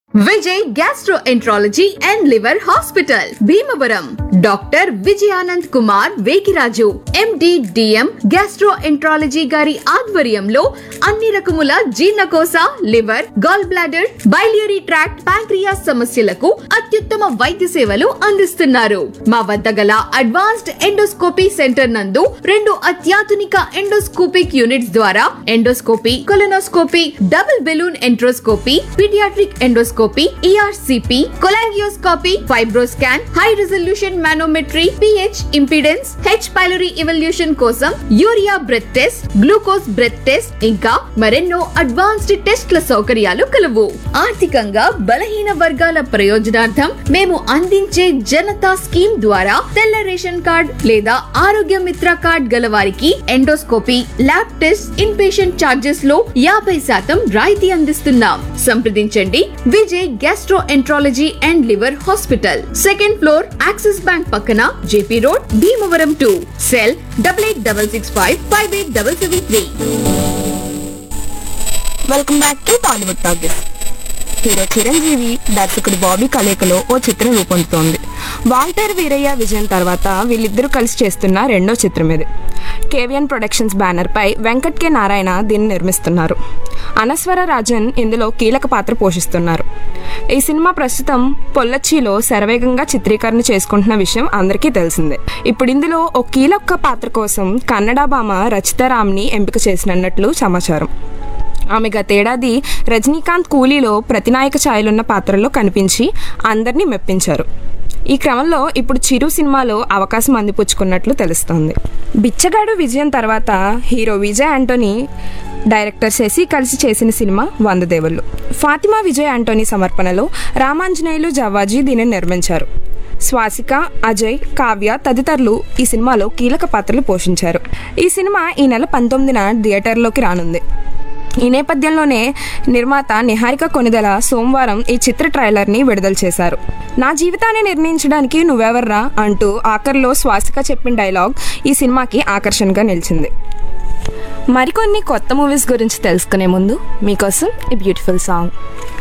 Vijay gastroenterology and liver hospital Bhimavaram doctor Vijayanand Kumar Vekiraju MD DM gastroenterology గారి ఆధ్వర్యంలో అన్ని రకముల జీర్ణకోశ liver gall bladder biliary tract pancreas సమస్యలకు అత్యుత్తమ వైద్య సేవలు అందిస్తున్నారు మా వద్ద గల అడ్వాన్స్డ్ ఎండోస్కోపీ సెంటర్ నందు రెండు అత్యాధునిక ఎండోస్కోపిక్ యూనిట్స్ ద్వారా endoscopy colonoscopy double balloon enteroscopy paediatric endoscopy ERCP cholangioscopy fibroscan high resolution manometry pH impedance H pylori evaluation కోసం urea breath test glucose breath test ఇంకా మరెన్నో అడ్వాన్స్డ్ టెస్ట్ల సౌకర్యాలు కలవు ఆర్థికంగా బలహీన వర్గాల ప్రయోజనార్థం మేము అందించే జనతా స్కీమ్ ద్వారా తెల్ల రేషన్ కార్డ్ లేదా ఆరోగ్య మిత్ర కార్డ్ గల వారికి endoscopy lab test inpatient charges లో యాభై శాతం రాయితీ అందిస్తున్నాం సంప్రదించండి Vijay gastroenterology and liver hospital second floor Axis bank పక్కన JP road Bhimavaram to cell double eight double six five five eight double seven three welcome back to Tollywood talkies hero Chiranjeevi దర్శకుడు బాబీ కలయికలో ఓ చిత్రం రూపొందుతోంది వాల్టర్ వీరయ్య విజయం తర్వాత వీళ్ళిద్దరూ కలిసి చేస్తున్న రెండో చిత్రం ఇది కేవియన్ ప్రొడక్షన్స్ బ్యానర్పై వెంకట్ కె నారాయణ దీన్ని నిర్మిస్తున్నారు అనస్వర రాజన్ ఇందులో కీలక పాత్ర పోషిస్తున్నారు ఈ సినిమా ప్రస్తుతం పొల్లచ్చిలో శరవేగంగా చిత్రీకరణ చేసుకుంటున్న విషయం అందరికీ తెలిసిందే ఇప్పుడు ఇందులో ఓ కీలక పాత్ర కోసం కన్నడ భామ రచితారామ్ని ఎంపిక చేసినట్లు సమాచారం ఆమె గతేడాది రజనీకాంత్ కూలీలో ప్రతినాయక ఛాయలున్న పాత్రలో కనిపించి అందరినీ మెప్పించారు ఈ క్రమంలో ఇప్పుడు చిరు సినిమాలో అవకాశం అందిపుచ్చుకున్నట్లు తెలుస్తోంది బిచ్చగాడు విజయం తర్వాత హీరో విజయ్ ఆంటోనీ డైరెక్టర్ శశి కలిసి చేసిన సినిమా వంద దేవుళ్ళు ఫాతిమా విజయ్ ఆంటోనీ సమర్పణలో రామాంజనేయులు జవ్వాజీ దీనిని నిర్మించారు స్వాసిక అజయ్ కావ్య తదితరులు ఈ సినిమాలో కీలక పాత్రలు పోషించారు ఈ సినిమా ఈ నెల పంతొమ్మిదిన థియేటర్లోకి రానుంది ఈ నేపథ్యంలోనే నిర్మాత నిహారిక కొనిదల సోమవారం ఈ చిత్ర ట్రైలర్ని విడుదల చేశారు నా జీవితాన్ని నిర్ణయించడానికి నువ్వెవర్రా అంటూ ఆఖరిలో శ్వాసిక చెప్పిన డైలాగ్ ఈ సినిమాకి ఆకర్షణగా నిలిచింది మరికొన్ని కొత్త మూవీస్ గురించి తెలుసుకునే ముందు మీకోసం ఈ బ్యూటిఫుల్ సాంగ్